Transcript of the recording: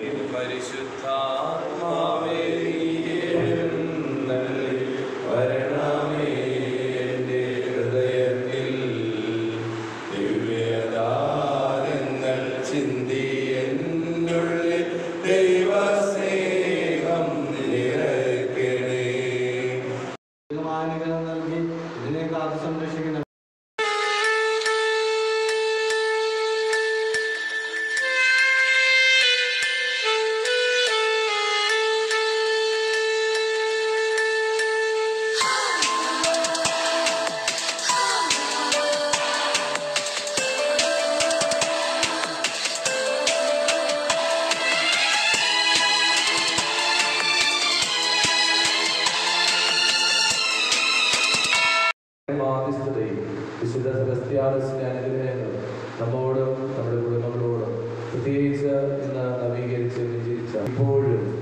പരിശുദ്ധാത്മാവേ എഴുന്നള്ളി വരണമേ എൻ്റെ ഹൃദയത്തിൽ ദിവ്യദാനങ്ങൾ ചിന്തി എന്നുള്ളിൽ ദൈവസ്നേഹം നിറയ്ക്കണേ മാനികൾ നൽകി ഇതിനെ കാത്തു സംരക്ഷിക്കുന്ന മാധ്യസ്ഥതയും വിശുദ്ധ സെബസ്ത്യാനസിന്റെ അനുഗ്രഹങ്ങൾ നമ്മോടും നമ്മുടെ കുടുംബങ്ങളോടും പ്രത്യേകിച്ച് ഇന്ന് നവീകരിച്ച് വിജയിച്ച ഇപ്പോഴും